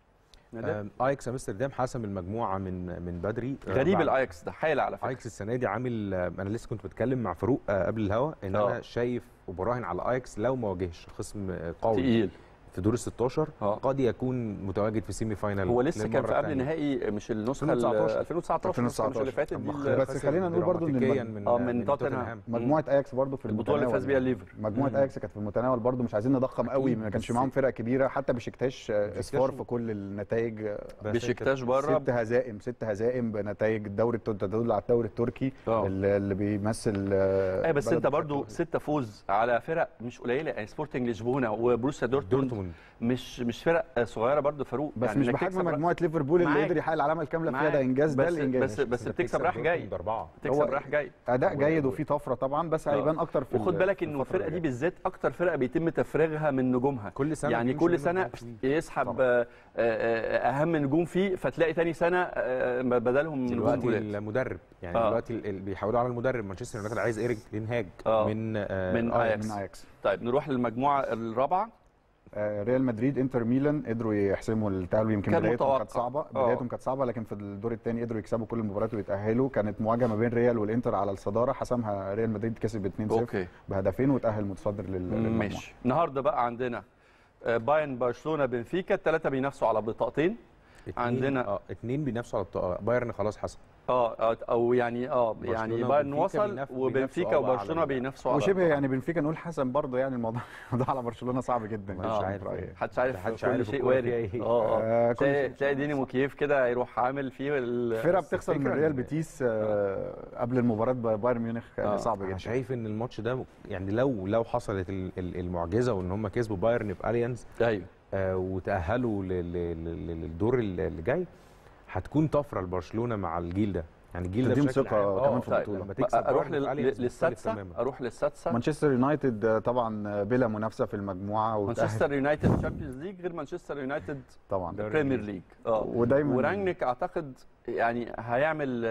آه، اياكس امستردام حسم المجموعه من من بدري آه، غريب بعد- الاياكس ده حاله على فكره اياكس السنه دي عامل آه، انا لسه كنت بتكلم مع فاروق آه، قبل الهوا ان آه. انا شايف وبراهن على اياكس لو ما واجهش خصم آه، قوي تقيل في دور ال 16 آه. قد يكون متواجد في سيمي فاينال هو لسه كان في للمرة قبل التانية. نهائي مش النسخه ال 2019. 2019 النسخة مش اللي فاتت دي أما ال- بس خسر خلينا نقول برضو إن دراماتيكياً المج- من آه، من توتنهام. توتنهام مجموعه اياكس برضو في البطولة اللي المتناول فاز بيها يعني. الليفر. مجموعه مم. اياكس كانت في المتناول برضو مش عايزين نضخم قوي أكيد، ما كانش بس- معاهم فرق كبيره حتى بشكتاش آه، بشكتاش اصفار و- في كل النتائج آه، بس بشكتاش بره ست هزائم ست هزائم بنتائج الدوري الت- تدل على الدوري التركي آه. اللي اللي بيمثل آه، ايه بس بلد انت بشكل برضو كويس. ستة فوز على فرق مش قليله يعني سبورتنج لشبونه وبروسيا دورتموند دورتموند مش مش فرق صغيره برضو فاروق بس يعني مش إنك بحجم تكسب مجموعه ليفربول اللي معاك. قدر يحقق العلامه الكامله فيها معاك. ده انجاز ده بس الانجاز بس بس بتكسب رايح جاي دورتموند اربعه تكسب هو- رايح جاي اداء جيد وفي طفره طبعا بس آه. هيبان اكتر في وخد ال- بالك في انه الفترة الفرقه دي اللي بالذات اكتر فرقه بيتم تفريغها من نجومها كل سنه يعني بيمشوا كل منه سنه نجوم كتير. يسحب طبعاً. آه، آه، اهم نجوم فيه فتلاقي تاني سنه آه، بدلهم نجوم دلوقتي جداد المدرب يعني آه. دلوقتي ال- ال- بيحاولوا على المدرب مانشستر يونايتد عايز ايريك تنهاج آه. من آه من آه، اياكس من اياكس طيب نروح للمجموعه الرابعه آه، ريال مدريد انتر ميلان قدروا يحسموا التأهل يمكن كان بدايتهم متوقع. كانت صعبه آه. بدايتهم كانت صعبه لكن في الدور الثاني قدروا يكسبوا كل المباريات ويتأهلوا كانت مواجهه ما بين ريال والانتر على الصداره حسمها ريال مدريد كسب 2-0 اوكي بهدفين وتأهل متصدر لل- للمجموعه ماشي النهارده بقى عندنا آه، بايرن برشلونه بنفيكا الثلاثه بينافسوا على بطاقتين اتنين عندنا- اه اتنين بينافسوا على البطاقه بايرن خلاص حسب اه آه، او يعني اه يعني برشلونة بايرن وبنفيكا وصل بينافسوا- وبنفيكا بينافسوا آه وبرشلونه على ال- بينافسوا على وشبه يعني بنفيكا نقول حسن برضه يعني الموضوع الموضوع على برشلونه صعب جدا مش يعني عارف في رأيي. يعني. محدش عارف محدش كل عارف شيء الكورة وارد فيها إيه. اه آه، اه كل تلاقي شيء تلاقي دينامو كييف كده يروح عامل فيه ال- فرقه بس بتخسر من الفكرة ريال إن- بيتيس آه، قبل المباراه بايرن ميونخ آه. صعب انا جدا شايف ان الماتش ده يعني لو لو حصلت ال- ال- المعجزه وان هم كسبوا بايرن في اليانز ايوه آه، وتاهلوا لل- لل- لل- للدور اللي اللي جاي هتكون طفره لبرشلونه مع الجيل ده يعني الجيل ده تديهم بشكل ثقة عام آه، كمان في طيب، البطولة. لما تكسب اروح بايرن في لل- أليانز مختلف للسادسه تماماً. اروح للسادسه مانشستر يونايتد آه، طبعا بلا منافسه في المجموعه وتأهل مانشستر يونايتد تشامبيونز ليج غير مانشستر يونايتد طبعا دوري بريمير ليج اه ودايما ورانجنيك اعتقد يعني هيعمل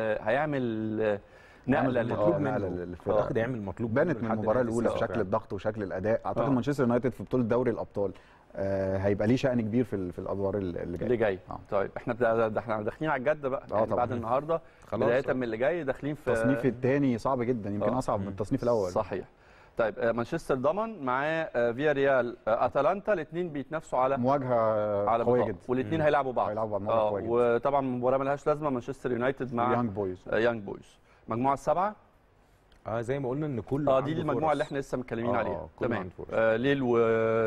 هيعمل نقله عمل لل- مطلوب آه، منه نقلة للفرقة. اعتقد يعمل مطلوب بانت منه من لحد المباراه نهاية الاولى في السيزون شكل فعلاً. الضغط وشكل الاداء اعتقد آه. مانشستر يونايتد في بطوله دوري الابطال آه، هيبقى ليه شأن كبير في ال- في الادوار اللي اللي جايه جاي آه. طيب احنا ده ده احنا داخلين على الجد بقى آه يعني طبعاً. بعد النهارده خلاص بدايه من اللي جاي داخلين في التصنيف الثاني صعب جدا يمكن آه. اصعب من التصنيف الاول صحيح طيب آه، مانشستر ضمن معاه آه، فيا ريال آه، اتلانتا الاثنين بيتنافسوا على مواجهه على قويه بطاقة. جدا والاثنين هيلعبوا بعض هيلعبوا بعض مواجهة اه قوية جدا. وطبعا مباراه ملهاش لازمه مانشستر يونايتد مع يانج بويز آه، يانج بويز المجموعه السبعه اه زي ما قلنا ان كل اه دي المجموعه اللي احنا لسه متكلمين آه، عليها آه، كله تمام عنده فرص. آه ليل و...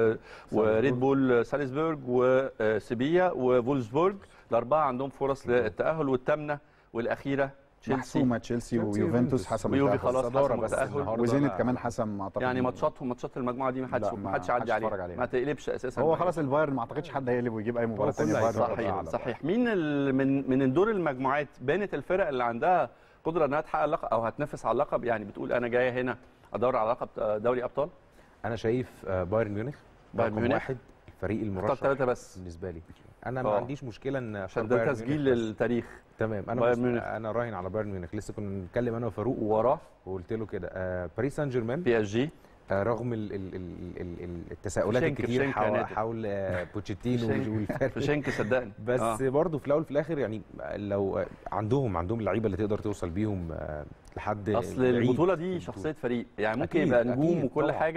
وريد بول سالزبورج وسيبيا وفولسبورج الاربعه عندهم فرص للتاهل والثامنه والاخيره تشيلسي محسومه تشيلسي تشيلسي ويوفنتوس ويوفنتوس. حسم ويوفي التأهل. خلاص الصدارة حسموا بس التاهل النهارده وزينت بقى- كمان حسم اعتقد يعني ماتشاتهم ماتشات المجموعه دي ما حدش لا، ما ما حدش حدش يعدي يتفرج عليها عليها. ما تقلبش اساسا هو خلاص البايرن ما اعتقدش حد هيقلب ويجيب اي مباراه هو ثانيه كله بايرن هيصعد. صحيح على صحيح مين ال- من من دور المجموعات بانت الفرق اللي عندها قدره انها تحقق اللقب او هتنافس على اللقب يعني بتقول انا جايه هنا ادور على لقب دوري ابطال انا شايف آه، بايرن ميونخ بايرن رقم ميونخ. واحد الفريق اختار المرشح ثلاثه بس بالنسبه لي انا ما آه. عنديش مشكله ان عشان أختار ده بايرن تسجيل ميونخ بس. للتاريخ تمام انا بايرن مست... ميونخ. انا راهن على بايرن ميونخ لسه كنا بنتكلم انا وفاروق وراه وقلت له كده آه باريس سان جيرمان بي اس جي آه رغم ال ال ال ال ال التساؤلات فشنك- الكتير فشنك يا حول, نادر. حول آه بوتشيتينو فشنك. والفرق في شنك صدقني بس آه. آه. برضه في الاول وفي الاخر يعني لو آه، عندهم عندهم اللعيبه اللي تقدر توصل بيهم آه لحد اصل بعيد البطوله في دي البطولة. شخصيه فريق يعني ممكن أكيد، يبقى نجوم أكيد وكل طبعاً. حاجه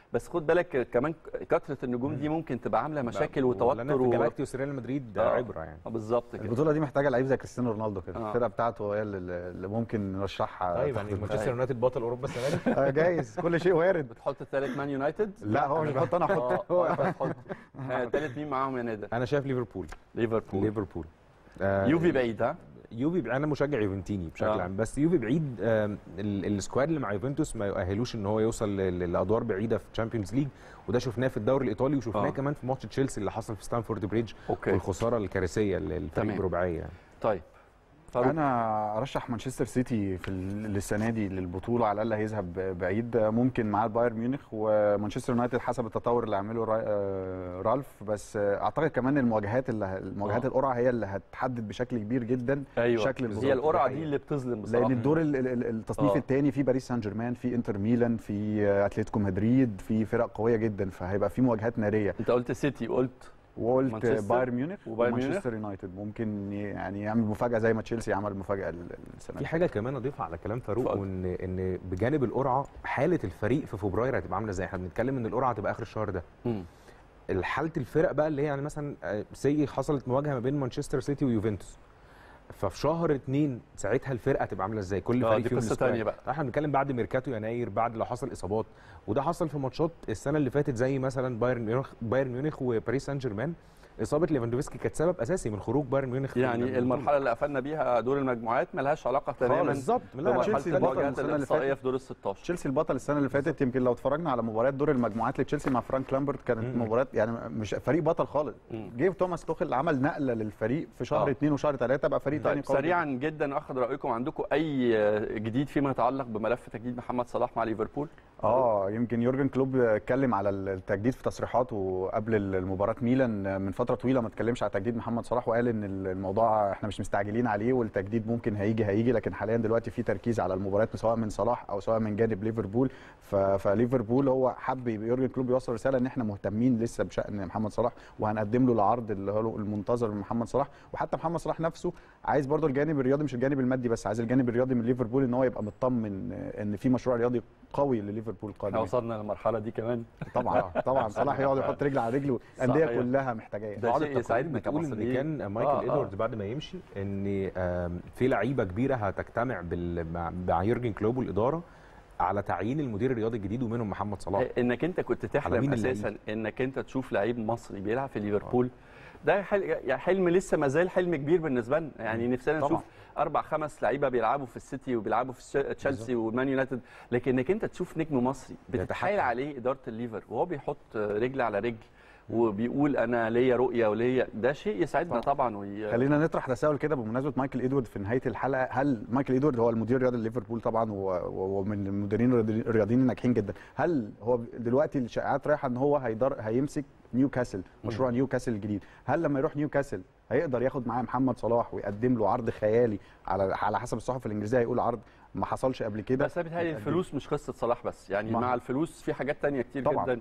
بس خد بالك كمان كثره النجوم دي ممكن تبقى عامله مشاكل ولنا وتوتر في و... جالاكتيوس ريال مدريد آه. عبره يعني آه، بالظبط كده البطوله دي محتاجه لعيب زي كريستيانو رونالدو كده آه. الفرقه بتاعته هي اللي, اللي ممكن نرشحها طيب تاخد يعني البطولة. مانشستر يونايتد بطل اوروبا السنه دي آه، جايز كل شيء وارد بتحط الثالث مان يونايتد لا هو مش بحط انا احط اه هو آه، بتحط ثالث مين معاهم يا ندى انا شايف ليفربول ليفربول ليفربول آه، يوفي بعيد ها يوفي انا مشجع يوفنتيني بشكل آه. عام بس يوفي بعيد آم، ال- السكواد اللي مع يوفنتوس ما يؤهلوش ان هو يوصل ل- لادوار بعيده في تشامبيونز ليج وده شفناه في الدوري الايطالي وشفناه آه. كمان في ماتش تشيلسي اللي حصل في ستانفورد بريدج اوكي والخساره الكارثيه للفريق تمام. برباعيه يعني. طيب فاروق. انا ارشح مانشستر سيتي في ال- السنه دي للبطوله على الاقل هيذهب بعيد ممكن معاه بايرن ميونخ ومانشستر يونايتد حسب التطور اللي عمله را- آه، رالف بس آه، اعتقد كمان المواجهات اللي المواجهات آه. القرعه هي اللي هتحدد بشكل كبير جدا ايوه شكل هي البطولة. القرعه دي دي حقيقة. اللي بتظلم بصراحه لان الدور ال- ال- ال- التصنيف آه. الثاني في باريس سان جيرمان في انتر ميلان في آه، اتلتيكو مدريد في فرق قويه جدا فهيبقى في مواجهات ناريه انت قلت سيتي قلت وقلت مانشستر بايرن ميونخ وبايرن ميونخ. ومانشستر يونايتد ممكن يعني يعمل مفاجاه زي ما تشيلسي عمل مفاجاه ال- السنه في دي. حاجه كمان اضيفها على كلام فاروق اتفضل. وان ان بجانب القرعه حاله الفريق في فبراير هتبقى عامله ازاي احنا بنتكلم ان القرعه هتبقى اخر الشهر ده مم. حاله الفرق بقى اللي هي يعني مثلا آه، سي حصلت مواجهه ما بين مانشستر سيتي ويوفنتوس ففي شهر اتنين ساعتها الفرقه هتبقى عامله ازاي كل آه، فريق دي فيهم قصة السكواد. تانية بقى. احنا بنتكلم بعد ميركاتو يناير بعد لو حصل اصابات وده حصل في ماتشات السنه اللي فاتت زي مثلا بايرن ميونخ بايرن ميونخ وباريس سان جيرمان اصابه ليفاندوفسكي كانت سبب اساسي من خروج بايرن ميونخ من يعني البطولة. المرحله اللي قفلنا بيها دور المجموعات ملهاش علاقه تماما بالظبط لا، لا، بمرحله تشيلسي البطل المواجهات السنة اللي الاقصائيه فاتت. في دور ال 16 تشيلسي البطل السنه اللي فاتت يمكن لو اتفرجنا على مباريات دور المجموعات لتشيلسي مع فرانك لامبرت كانت مم. مباريات يعني مش فريق بطل خالص مم. جه توماس توخل عمل نقله للفريق في شهر آه. اثنين وشهر ثلاثه بقى فريق ثاني طيب سريعا جدا اخذ رايكم عندكم اي جديد فيما يتعلق بملف تجديد محمد صلاح مع ليفربول اه يمكن يورجن كلوب اتكلم على التجديد في تصريحاته قبل المباراه ميلان من فتره طويله ما اتكلمش على تجديد محمد صلاح وقال ان الموضوع احنا مش مستعجلين عليه والتجديد ممكن هيجي هيجي لكن حاليا دلوقتي في تركيز على المباريات سواء من صلاح او سواء من جانب ليفربول ف- فليفربول هو حب يورجن كلوب يوصل رساله ان احنا مهتمين لسه بشان محمد صلاح وهنقدم له العرض اللي هو المنتظر من محمد صلاح وحتى محمد صلاح نفسه عايز برضه الجانب الرياضي مش الجانب المادي بس عايز الجانب الرياضي من ليفربول ان هو يبقى مطمن ان في مشروع رياضي قوي لليفربول احنا قادم وصلنا للمرحله دي كمان طبعا طبعا صلاح يقعد يحط رجل على رجل الانديه صحيح. كلها محتاجاه ده بعض شيء التقارير يسعدنا بتقول ان كمصريين. كان مايكل آه، آه. ادواردز بعد ما يمشي ان آم، في لعيبه كبيره هتجتمع بال- مع- مع يورجن كلوب والاداره على تعيين المدير الرياضي الجديد ومنهم محمد صلاح انك انت كنت على تحلم مين اللعيب؟ اساسا انك انت تشوف لعيب مصري بيلعب في ليفربول ده حل... يعني حلم لسه ما زال حلم كبير بالنسبه لنا يعني نفسنا طبعا. نشوف اربع خمس لعيبه بيلعبوا في السيتي وبيلعبوا في الش- تشيلسي والمان يونايتد لكن انك انت تشوف نجم مصري بتتحايل يتحكم. عليه اداره الليفر وهو بيحط رجل على رجل وبيقول انا ليا رؤيه وليا ده شيء يسعدنا طبعا وي... خلينا نطرح تساؤل كده بمناسبه مايكل ادوارد في نهايه الحلقه هل مايكل ادوارد هو المدير الرياضي لليفربول طبعا و- و- ومن المديرين الرياضي- الرياضيين الناجحين جدا هل هو دلوقتي الشائعات رايحه ان هو هيدر هيمسك نيوكاسل مشروع نيوكاسل الجديد هل لما يروح نيوكاسل هيقدر ياخد معاه محمد صلاح ويقدم له عرض خيالي على على حسب الصحف الانجليزيه هيقول عرض ما حصلش قبل كده بس انا بيتهيألي يقدم. الفلوس مش قصه صلاح بس يعني ما- مع الفلوس في حاجات تانية كتير طبعاً. جدا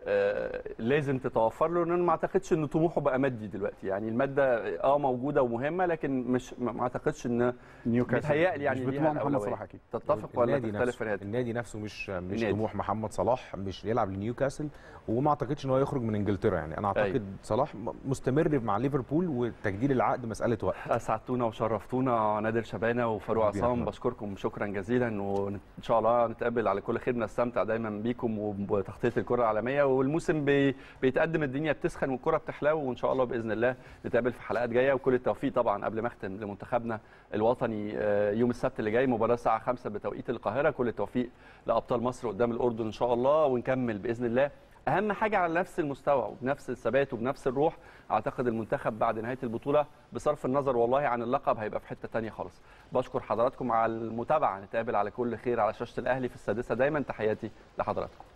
آه لازم تتوفر له لان أنا ما اعتقدش ان طموحه بقى مادي دلوقتي يعني الماده اه موجوده ومهمه لكن مش ما ما اعتقدش ان نيوكاسل بيتهيألي يعني مش ليها بطموح محمد الأولوية. صلاح اكيد تتفق ولا النادي تختلف نفسه في هذا النادي نفسه مش مش النادي. طموح محمد صلاح مش يلعب لنيوكاسل وما اعتقدش ان هو يخرج من انجلترا يعني انا اعتقد أيوة. صلاح م- مستمر مع ليفربول وتجديد العقد مساله وقت اسعدتونا وشرفتونا نادر شبانه وفاروق حبيبي يا عصام أحمد. بشكركم شكرا جزيلا وان شاء الله نتقابل على كل خير نستمتع دايما بيكم وبتغطيه الكره العالميه والموسم بي بيتقدم الدنيا بتسخن والكره بتحلو وان شاء الله باذن الله نتقابل في حلقات جايه وكل التوفيق طبعا قبل ما اختم لمنتخبنا الوطني آه، يوم السبت اللي جاي مباراه الساعه 5 بتوقيت القاهره كل التوفيق لابطال مصر قدام الاردن ان شاء الله ونكمل باذن الله اهم حاجه على نفس المستوى وبنفس الثبات وبنفس الروح اعتقد المنتخب بعد نهايه البطوله بصرف النظر والله عن اللقب هيبقى في حته تانية خالص بشكر حضراتكم على المتابعه نتقابل على كل خير على شاشه الاهلي في السادسه دايما تحياتي لحضراتكم